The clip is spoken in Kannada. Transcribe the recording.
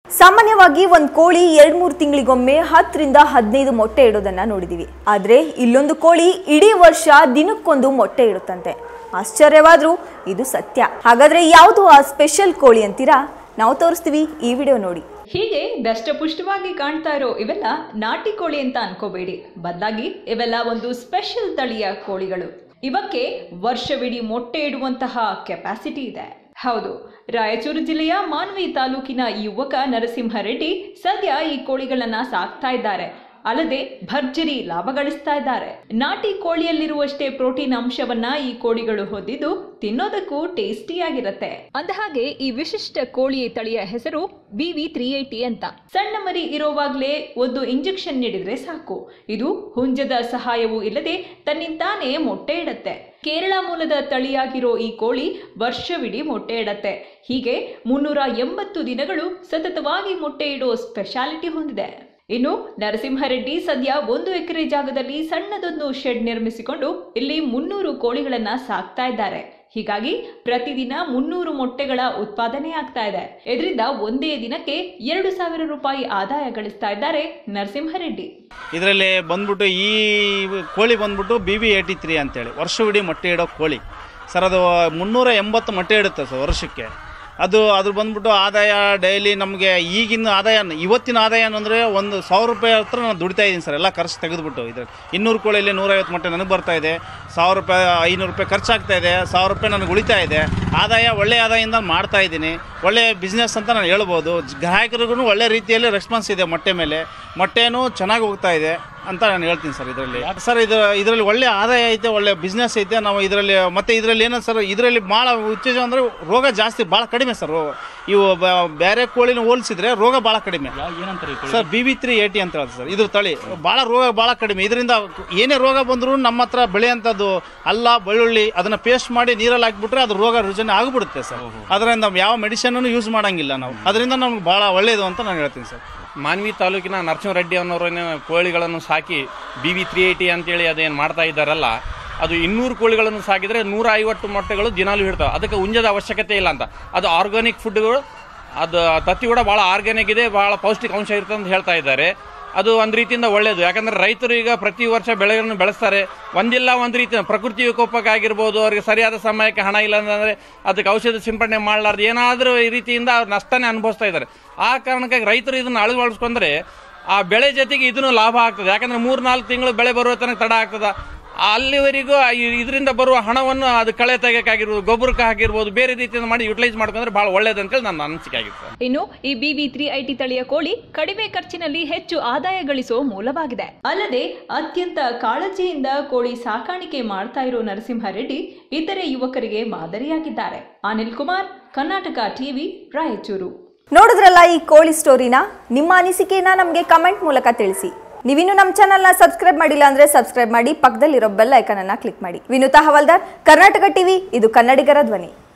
ಸಾಮಾನ್ಯವಾಗಿ ಒಂದು ಕೋಳಿ ಎರಡ್ ಮೂರು ತಿಂಗಳಿಗೊಮ್ಮೆ ಹತ್ತರಿಂದ ಹದಿನೈದು ಮೊಟ್ಟೆ ಇಡೋದನ್ನ ನೋಡಿದೀವಿ ಆದ್ರೆ ಇಲ್ಲೊಂದು ಕೋಳಿ ಇಡೀ ವರ್ಷ ದಿನಕ್ಕೊಂದು ಮೊಟ್ಟೆ ಇಡುತ್ತಂತೆ ಆಶ್ಚರ್ಯವಾದ್ರೂ ಇದು ಸತ್ಯ ಹಾಗಾದ್ರೆ ಯಾವುದು ಆ ಸ್ಪೆಷಲ್ ಕೋಳಿ ಅಂತೀರಾ ನಾವು ತೋರಿಸ್ತೀವಿ ಈ ವಿಡಿಯೋ ನೋಡಿ ಹೀಗೆ ದಷ್ಟಪುಷ್ಟವಾಗಿ ಕಾಣ್ತಾ ಇರೋ ಇವೆಲ್ಲ ನಾಟಿ ಕೋಳಿ ಅಂತ ಅನ್ಕೋಬೇಡಿ ಬದಲಾಗಿ ಇವೆಲ್ಲ ಒಂದು ಸ್ಪೆಷಲ್ ತಳಿಯ ಕೋಳಿಗಳು ಇವಕ್ಕೆ ವರ್ಷವಿಡೀ ಮೊಟ್ಟೆ ಇಡುವಂತಹ ಕೆಪಾಸಿಟಿ ಇದೆ ಹೌದು ರಾಯಚೂರು ಜಿಲ್ಲೆಯ ಮಾನ್ವಿ ತಾಲೂಕಿನ ಈ ಯುವಕ ನರಸಿಂಹರೆಡ್ಡಿ ಸದ್ಯ ಈ ಕೋಳಿಗಳನ್ನ ಸಾಕ್ತಾ ಇದ್ದಾರೆ ಅಲ್ಲದೆ ಭರ್ಜರಿ ಲಾಭ ಗಳಿಸ್ತಾ ಇದ್ದಾರೆ ನಾಟಿ ಕೋಳಿಯಲ್ಲಿರುವಷ್ಟೇ ಪ್ರೋಟೀನ್ ಅಂಶವನ್ನ ಈ ಕೋಳಿಗಳು ಹೊಂದಿದ್ದು ತಿನ್ನೋದಕ್ಕೂ ಟೇಸ್ಟಿಯಾಗಿರತ್ತೆ ಅಂದಹಾಗೆ ಈ ವಿಶಿಷ್ಟ ಕೋಳಿ ತಳಿಯ ಹೆಸರು ಬಿವಿ ತ್ರೀ ಏಟಿ ಅಂತ ಸಣ್ಣ ಮರಿ ಇರೋವಾಗ್ಲೇ ಒಂದು ಇಂಜೆಕ್ಷನ್ ನೀಡಿದ್ರೆ ಸಾಕು ಇದು ಹುಂಜದ ಸಹಾಯವೂ ಇಲ್ಲದೆ ತನ್ನಿಂತಾನೇ ಮೊಟ್ಟೆ ಇಡತ್ತೆ ಕೇರಳ ಮೂಲದ ತಳಿಯಾಗಿರೋ ಈ ಕೋಳಿ ವರ್ಷವಿಡೀ ಮೊಟ್ಟೆ ಇಡತ್ತೆ ಹೀಗೆ ಮುನ್ನೂರ ಎಂಬತ್ತು ದಿನಗಳು ಸತತವಾಗಿ ಮೊಟ್ಟೆ ಇಡೋ ಸ್ಪೆಷಾಲಿಟಿ ಹೊಂದಿದೆ ಇನ್ನು ನರಸಿಂಹರೆಡ್ಡಿ ಸದ್ಯ ಒಂದು ಎಕರೆ ಜಾಗದಲ್ಲಿ ಸಣ್ಣದೊಂದು ಶೆಡ್ ನಿರ್ಮಿಸಿಕೊಂಡು ಇಲ್ಲಿ ಮುನ್ನೂರು ಕೋಳಿಗಳನ್ನ ಸಾಕ್ತಾ ಇದ್ದಾರೆ ಹೀಗಾಗಿ ಪ್ರತಿದಿನ ಮುನ್ನೂರು ಮೊಟ್ಟೆಗಳ ಉತ್ಪಾದನೆ ಆಗ್ತಾ ಇದೆ ಇದರಿಂದ ಒಂದೇ ದಿನಕ್ಕೆ ಎರಡು ಸಾವಿರ ರೂಪಾಯಿ ಆದಾಯ ಗಳಿಸ್ತಾ ಇದ್ದಾರೆ ನರಸಿಂಹರೆಡ್ಡಿ ಇದರಲ್ಲಿ ಬಂದ್ಬಿಟ್ಟು ಈ ಕೋಳಿ ಬಂದ್ಬಿಟ್ಟು ಬಿ ಬಿ ಏಯ್ಟಿ ತ್ರೀ ಅಂತೇಳಿ ವರ್ಷವಿಡೀ ಮೊಟ್ಟೆ ಇಡೋ ಕೋಳಿ ಸರ್ ಅದು ಮುನ್ನೂರ ಎಂಬತ್ತು ಮೊಟ್ಟೆ ಇಡುತ್ತೆ ಸರ್ ವರ್ಷಕ್ಕೆ ಅದು ಅದು ಬಂದ್ಬಿಟ್ಟು ಆದಾಯ ಡೈಲಿ ನಮಗೆ ಈಗಿನ ಆದಾಯ ಇವತ್ತಿನ ಆದಾಯ ಅಂದರೆ ಒಂದು ಸಾವಿರ ರೂಪಾಯಿ ಹತ್ರ ನಾನು ದುಡಿತಾ ಇದ್ದೀನಿ ಸರ್ ಎಲ್ಲ ಖರ್ಚು ತೆಗೆದುಬಿಟ್ಟು ಇದು ಇನ್ನೂರು ಕೋಳಿಯಲ್ಲಿ ನೂರೈವತ್ತು ಮೊಟ್ಟೆ ನನಗೆ ಬರ್ತಾ ಇದೆ ಸಾವಿರ ರೂಪಾಯಿ ಐನೂರು ರೂಪಾಯಿ ಖರ್ಚಾಗ್ತಾ ಇದೆ ಸಾವಿರ ರೂಪಾಯಿ ನನಗೆ ಉಳಿತಾ ಇದೆ ಆದಾಯ ಒಳ್ಳೆ ಆದಾಯದಿಂದ ಮಾಡ್ತಾ ಇದ್ದೀನಿ ಒಳ್ಳೆ ಬಿಸ್ನೆಸ್ ಅಂತ ನಾನು ಹೇಳ್ಬೋದು ಗ್ರಾಹಕರಿಗೂ ಒಳ್ಳೆ ರೀತಿಯಲ್ಲಿ ರೆಸ್ಪಾನ್ಸ್ ಇದೆ ಮೊಟ್ಟೆ ಮೇಲೆ ಮೊಟ್ಟೆನೂ ಚೆನ್ನಾಗಿ ಹೋಗ್ತಾ ಇದೆ ಅಂತ ನಾನು ಹೇಳ್ತೀನಿ ಸರ್ ಇದರಲ್ಲಿ ಸರ್ ಇದು ಇದರಲ್ಲಿ ಒಳ್ಳೆ ಆದಾಯ ಐತೆ ಒಳ್ಳೆ ಬಿಸ್ನೆಸ್ ಐತೆ ನಾವು ಇದರಲ್ಲಿ ಮತ್ತೆ ಇದರಲ್ಲಿ ಏನೋ ಸರ್ ಇದರಲ್ಲಿ ಭಾಳ ಉತ್ತೇಜ ಅಂದರೆ ರೋಗ ಜಾಸ್ತಿ ಭಾಳ ಕಡಿಮೆ ಸರ್ ರೋಗ ಇವು ಬ- ಬೇರೆ ಕೋಳಿನ ಹೋಲಿಸಿದ್ರೆ ರೋಗ ಭಾಳ ಕಡಿಮೆ sir B B three eighty ಅಂತ ಹೇಳಿ ಸರ್ ಇದ್ರ ತಳಿ ಭಾಳ ರೋಗ ಭಾಳ ಕಡಿಮೆ ಇದರಿಂದ ಏನೇ ರೋಗ ಬಂದರೂ ನಮ್ಮ ಹತ್ರ ಬೆಳೆಯಂಥದ್ದು ಅಲ್ಲ ಬೆಳ್ಳುಳ್ಳಿ ಅದನ್ನ ಪೇಸ್ಟ್ ಮಾಡಿ ನೀರಲ್ಲಿ ಹಾಕ್ಬಿಟ್ರೆ ಅದು ರೋಗ ರುಜನೆ ಆಗಿಬಿಡುತ್ತೆ ಸರ್ ಅದರಿಂದ ಯಾವ ಮೆಡಿಸಿನ್ ಯೂಸ್ ಮಾಡಂಗಿಲ್ಲ ನಾವು ಅದರಿಂದ ನಮ್ಗೆ ಭಾಳ ಒಳ್ಳೆಯದು ಅಂತ ನಾನು ಹೇಳ್ತೀನಿ ಸರ್ ಮಾನ್ವಿ ತಾಲೂಕಿನ ನರಸಿಂಹರೆಡ್ಡಿ ಅನ್ನೋರೇನು ಕೋಳಿಗಳನ್ನು ಸಾಕಿ ಬಿ ವಿ ತ್ರೀ ಏಯ್ಟಿ ಅಂತೇಳಿ ಅದೇನು ಮಾಡ್ತಾ ಇದ್ದಾರಲ್ಲ ಅದು ಇನ್ನೂರು ಕೋಳಿಗಳನ್ನು ಸಾಕಿದರೆ ನೂರ ಐವತ್ತು ಮೊಟ್ಟೆಗಳು ದಿನಾಲೂ ಇಡ್ತಾವೆ ಅದಕ್ಕೆ ಉಂಜದ ಅವಶ್ಯಕತೆ ಇಲ್ಲ ಅಂತ ಅದು ಆರ್ಗಾನಿಕ್ ಫುಡ್ಗಳು ಅದು ತತ್ತಿ ಕೂಡ ಭಾಳ ಆರ್ಗ್ಯಾನಿಕ್ ಇದೆ ಭಾಳ ಪೌಷ್ಟಿಕಾಂಶ ಇರುತ್ತೆ ಅಂತ ಹೇಳ್ತಾ ಇದ್ದಾರೆ ಅದು ಒಂದು ರೀತಿಯಿಂದ ಒಳ್ಳೆಯದು ಯಾಕಂದ್ರೆ ರೈತರು ಈಗ ಪ್ರತಿ ವರ್ಷ ಬೆಳೆಗಳನ್ನು ಬೆಳೆಸ್ತಾರೆ ಒಂದಿಲ್ಲ ಒಂದು ರೀತಿ ಪ್ರಕೃತಿ ವಿಕೋಪಕ್ಕಾಗಿರ್ಬೋದು ಅವರಿಗೆ ಸರಿಯಾದ ಸಮಯಕ್ಕೆ ಹಣ ಇಲ್ಲ ಅಂತಂದ್ರೆ ಅದಕ್ಕೆ ಔಷಧ ಸಿಂಪಡಣೆ ಮಾಡಲಾರ್ದು ಏನಾದರೂ ಈ ರೀತಿಯಿಂದ ಅವ್ರು ನಷ್ಟನೇ ಅನುಭವಿಸ್ತಾ ಇದ್ದಾರೆ ಆ ಕಾರಣಕ್ಕಾಗಿ ರೈತರು ಇದನ್ನು ಅಳವಡಿಸ್ಕೊಂಡ್ರೆ ಆ ಬೆಳೆ ಜೊತೆಗೆ ಇದನ್ನು ಲಾಭ ಆಗ್ತದೆ ಯಾಕಂದ್ರೆ ಮೂರು ನಾಲ್ಕು ತಿಂಗಳು ಬೆಳೆ ಬರುವ ತನಕ ತಡ ಆಗ್ತದ ಅಲ್ಲಿವರೆಗೂ ಇದರಿಂದ ಬರುವ ಹಣವನ್ನು ಅದು ಕಳೆ ತೆಗೆಯಕ್ಕಾಗಿರ್ಬೋದು ಗೊಬ್ಬರಕ್ಕೆ ಹಾಕಿರ್ಬೋದು ಬೇರೆ ರೀತಿಯಿಂದ ಮಾಡಿ ಯುಟಿಲೈಸ್ ಮಾಡ್ಕೊಂಡ್ರೆ ಭಾಳ ಒಳ್ಳೇದು ಅಂತೇಳಿ ನನ್ನ ಅನಿಸಿಕೆ ಆಗಿತ್ತು ಇನ್ನು ಈ ಬಿವಿ ತ್ರೀ ಐಟಿ ತಳಿಯ ಕೋಳಿ ಕಡಿಮೆ ಖರ್ಚಿನಲ್ಲಿ ಹೆಚ್ಚು ಆದಾಯ ಗಳಿಸುವ ಮೂಲವಾಗಿದೆ ಅಲ್ಲದೆ ಅತ್ಯಂತ ಕಾಳಜಿಯಿಂದ ಕೋಳಿ ಸಾಕಾಣಿಕೆ ಮಾಡ್ತಾ ಇರೋ ನರಸಿಂಹರೆಡ್ಡಿ ಇತರೆ ಯುವಕರಿಗೆ ಮಾದರಿಯಾಗಿದ್ದಾರೆ ಅನಿಲ್ ಕುಮಾರ್ ಕರ್ನಾಟಕ ಟಿವಿ ರಾಯಚೂರು ನೋಡಿದ್ರಲ್ಲ ಈ ಕೋಳಿ ಸ್ಟೋರಿನ ನಿಮ್ಮ ಅನಿಸಿಕೆನ ನಮಗೆ ಕಮೆಂಟ್ ಮೂಲಕ ತಿಳಿಸಿ ನೀವಿನ್ನು ನಮ್ಮ ಚಾನಲ್ನ ಸಬ್ಸ್ಕ್ರೈಬ್ ಮಾಡಿಲ್ಲ ಅಂದ್ರೆ ಸಬ್ಸ್ಕ್ರೈಬ್ ಮಾಡಿ ಪಕ್ಕದಲ್ಲಿರೋ ಬೆಲ್ ಐಕನ್ ಅನ್ನ ಕ್ಲಿಕ್ ಮಾಡಿ ವಿನುತಾ ಹವಲ್ದಾರ್ ಕರ್ನಾಟಕ ಟಿವಿ ಇದು ಕನ್ನಡಿಗರ ಧ್ವನಿ